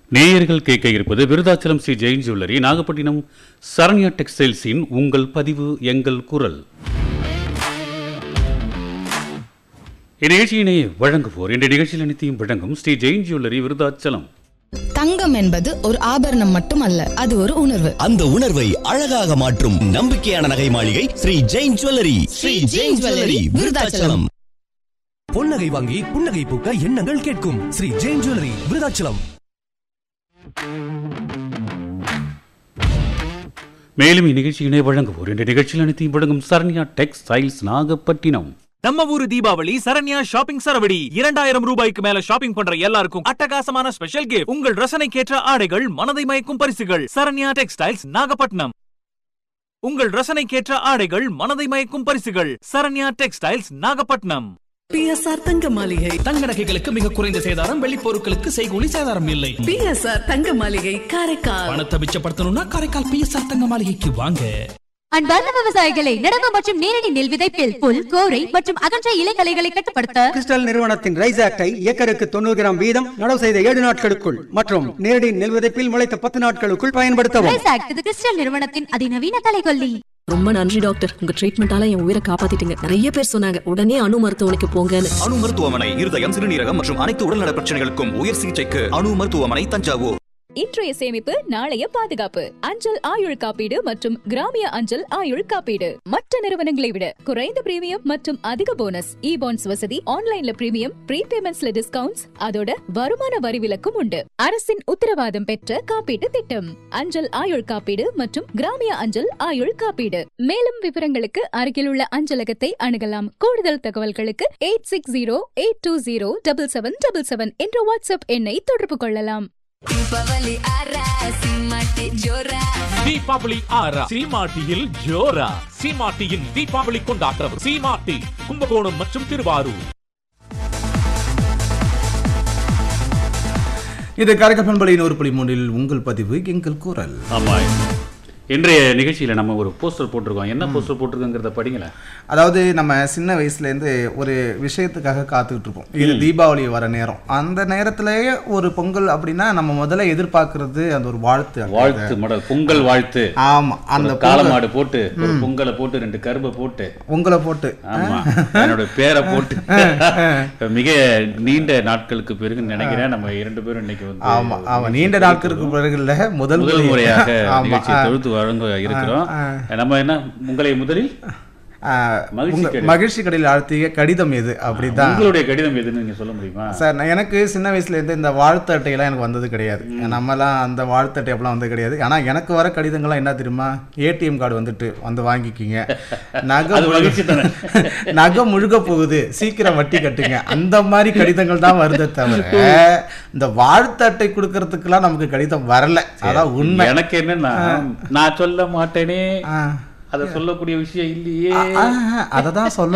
நேயர்கள் கேட்க இருப்பது விருதாச்சலம் ஸ்ரீ ஜெயின் ஜுவல்லரி நாகப்பட்டினம் சரண்யா டெக்ஸ்டைல்ஸின் உங்கள் பதிவு எங்கள் குரல் இந்நிகழ்ச்சியினை வழங்குவோர் இந்த நிகழ்ச்சியில் அனைத்தையும் வழங்கும் ஸ்ரீ ஜெயின் ஜுவல்லரி விருதாச்சலம் தங்கம் என்பது ஒரு ஆபரணம் மட்டுமல்ல அது ஒரு உணர்வு அந்த உணர்வை அழகாக மாற்றும் நம்பிக்கையான நகை மாளிகை ஸ்ரீ ஜெயின் ஜுவல்லரி ஸ்ரீ ஜெயின் ஜுவல்லரி விருதாச்சலம் பொன்னகை வாங்கி புன்னகை பூக்க எண்ணங்கள் கேட்கும் ஸ்ரீ ஜெயின் ஜுவல்லரி விருதாச்சலம் மேலும் இந்நிகழ்ச்சியினை வழங்குவோர் இந்த நிகழ்ச்சியில் அனைத்தையும் வழங்கும் சரண்யா டெக்ஸ்டைல்ஸ் நாகப்பட்டினம் நம்ம ஊரு தீபாவளி சரண்யா ஷாப்பிங் சரவடி இரண்டாயிரம் ரூபாய்க்கு மேல ஷாப்பிங் பண்ற எல்லாருக்கும் அட்டகாசமான ஸ்பெஷல் கிஃப்ட் உங்கள் ரசனைக்கேற்ற ஆடைகள் மனதை மயக்கும் பரிசுகள் சரண்யா டெக்ஸ்டைல்ஸ் நாகப்பட்டினம் உங்கள் ரசனைக்கேற்ற ஆடைகள் மனதை மயக்கும் பரிசுகள் சரண்யா டெக்ஸ்டைல்ஸ் நாகப்பட்டினம் பிஎஸ்ஆர் தங்க மாளிகை தங்க நகைகளுக்கு மிக குறைந்த சேதாரம் வெள்ளி பொருட்களுக்கு செய்கூலி சேதாரம் இல்லை பிஎஸ்ஆர் தங்க மாளிகை காரைக்கால் பணத்தை மிச்சப்படுத்தணும்னா காரைக்கால் பிஎஸ்ஆர் தங்க மாளிகைக்கு வாங்க அன்பார்ந்த விவசாயிகளை நடவு மற்றும் நேரடி நெல் விதைப்பில் புல் கோரை மற்றும் அகன்ற இலைகளைகளை கட்டுப்படுத்த கிறிஸ்டல் நிறுவனத்தின் ரைஸ் ஆக்டை ஏக்கருக்கு தொண்ணூறு கிராம் வீதம் நடவு செய்த ஏழு நாட்களுக்குள் மற்றும் நேரடி நெல் விதைப்பில் முளைத்த பத்து நாட்களுக்குள் பயன்படுத்தவும் ரைஸ் ஆக்ட் இது கிறிஸ்டல் நிறுவனத்தின் அதிநவீன கலைகொல்லி ரொம்ப நன்றி டாக்டர் உங்க ட்ரீட்மெண்டால என் உயிரை காப்பாத்திட்டீங்க நிறைய பேர் சொன்னாங்க உடனே அணு மருத்துவமனைக்கு போங்கன்னு அணு மருத்துவமனை இருதயம் சிறுநீரகம் மற்றும் அனைத்து உடல்நல பிரச்சனைகளுக்கும் உயர் சிகிச்சைக்கு அணு மருத்துவமனை தஞ்சாவூர் இன்றைய சேமிப்பு நாளைய பாதுகாப்பு அஞ்சல் ஆயுள் காப்பீடு மற்றும் கிராமிய அஞ்சல் ஆயுள் காப்பீடு மற்ற நிறுவனங்களை விட குறைந்த பிரீமியம் மற்றும் அதிக போனஸ் இ பாண்ட்ஸ் வசதி ஆன்லைன்ல பிரீமியம் ப்ரீபேமெண்ட்ஸ்ல டிஸ்கவுண்ட்ஸ் அதோட வருமான வரி விலக்கும் உண்டு அரசின் உத்தரவாதம் பெற்ற காப்பீட்டு திட்டம் அஞ்சல் ஆயுள் காப்பீடு மற்றும் கிராமிய அஞ்சல் ஆயுள் காப்பீடு மேலும் விவரங்களுக்கு அருகில் உள்ள அஞ்சலகத்தை அணுகலாம் கூடுதல் தகவல்களுக்கு eight six zero eight two zero double seven double seven என்ற வாட்ஸ்அப் எண்ணை தொடர்பு கொள்ளலாம் தீபாவளி ஆரா சீமாட்டியில் ஜோரா சீமாட்டியின் தீபாவளி கொண்டாட்டம் சீமாட்டி கும்பகோணம் மற்றும் திருவாரூர் இது கரக பண்பலையின் ஒரு புள்ளி மூன்றில் உங்கள் பதிவு எங்கள் குரல் ஆமா இன்றைய நிகழ்ச்சியில நம்ம ஒரு போஸ்டர் போட்டிருக்கோம் என்ன போஸ்டர் போட்டிருக்கோங்கிறத படிங்களேன் அதாவது நம்ம சின்ன வயசுலேருந்து ஒரு விஷயத்துக்காக காத்துக்கிட்டு இருப்போம் இது தீபாவளி வர நேரம் அந்த நேரத்திலேயே ஒரு பொங்கல் அப்படின்னா நம்ம முதல்ல எதிர்பார்க்கறது அந்த ஒரு வாழ்த்து அங்க. வாழ்த்து மடல் பொங்கல் வாழ்த்து ஆமா அந்த அந்த காளமாடு போட்டு ஒரு பொங்கலை போட்டு ரெண்டு கரும்பை போட்டு உங்களை போட்டு ஆமா என்னோட பேரை போட்டு மிக நீண்ட நாட்களுக்கு பிறகு நினைக்கிறேன் நம்ம இரண்டு பேரும் இன்னைக்கு வந்து ஆமா ஆமா நீண்ட நாட்களுக்கு பிறகு இல்ல முதல் முதல் முறை- முறையாக ஆமா, நிகழ்ச்சியை ஆ. தொழுத்து வழங்க இருக்கிறோம் நம்ம என்ன உங்களை முதலில் ஆ, மகிழ்ச்சி உங்க- கடிதம். மகிழ்ச்சி கடையில் அழுத்திய கடிதம் எது அப்படிதான் உங்களுடைய கடிதம் எதுன்னு நீங்க சொல்ல முடியுமா சார் நான் எனக்கு சின்ன வயசுல இருந்து இந்த வாழ்த்து அட்டையெல்லாம் எனக்கு வந்தது கிடையாது நம்மலாம் அந்த வாழ்த்து அட்டை அப்படிலாம் வந்தது கிடையாது ஆனா எனக்கு வர கடிதங்கள்லாம் என்ன தெரியுமா ஏடிஎம் கார்டு வந்துட்டு வந்து வாங்கிக்கிங்க நகை அது மகிழ்ச்சி தானே. நகை முழுக போகுது சீக்கிரம் வட்டி கட்டுங்க அந்த மாதிரி கடிதங்கள் தான் வருதே தவிர இந்த வாழ்த்து அட்டை கொடுக்கறதுக்கெல்லாம் நமக்கு கடிதம் வரல அதான் உண்மை எனக்கு என்னன்னா நான் சொல்ல மாட்டேனே ஆ. அத சொல்லக்கூடிய விஷயம் இல்லையே அதை தான் சொல்ல